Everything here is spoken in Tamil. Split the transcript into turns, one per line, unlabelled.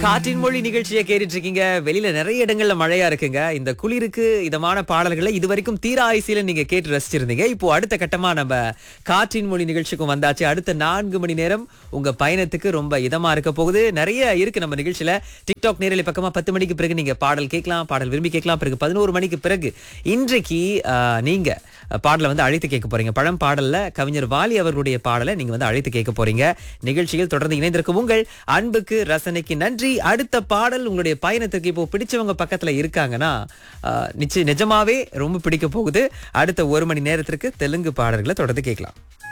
காற்றின் மொழி நிகழ்ச்சியை கேட்டுட்டு இருக்கீங்க வெளியில நிறைய இடங்கள்ல மழையா இருக்குங்க இந்த குளிருக்கு இதமான பாடல்களை இதுவரைக்கும் தீர ஆயுசில நீங்க கேட்டு ரசிச்சிருந்தீங்க இப்போ அடுத்த கட்டமா நம்ம காற்றின் மொழி நிகழ்ச்சிக்கும் வந்தாச்சு அடுத்த நான்கு மணி நேரம் உங்க பயணத்துக்கு ரொம்ப இதமா இருக்க போகுது நிறைய இருக்கு நம்ம நிகழ்ச்சியில டிக்டாக் நேரலை பக்கமா பத்து மணிக்கு பிறகு நீங்க பாடல் கேட்கலாம் பாடல் விரும்பி கேட்கலாம் பிறகு பதினோரு மணிக்கு பிறகு இன்றைக்கு ஆஹ், நீங்க பாடலை வந்து அழைத்து கேட்க போறீங்க பழம் பாடல்ல கவிஞர் வாலி அவர்களுடைய பாடலை நீங்க வந்து அழைத்து கேட்க போறீங்க நிகழ்ச்சியில் தொடர்ந்து இணைந்திருக்கும் உங்கள் அன்புக்கு ரசனைக்கு நன்றி அடுத்த பாடல் உங்களுடைய பயணத்துக்கு இப்போ பிடிச்சவங்க பக்கத்துல இருக்காங்கன்னா ஆஹ், நிச்சய நிஜமாவே ரொம்ப பிடிக்க போகுது அடுத்த ஒரு மணி நேரத்திற்கு தெலுங்கு பாடல்களை தொடர்ந்து கேட்கலாம்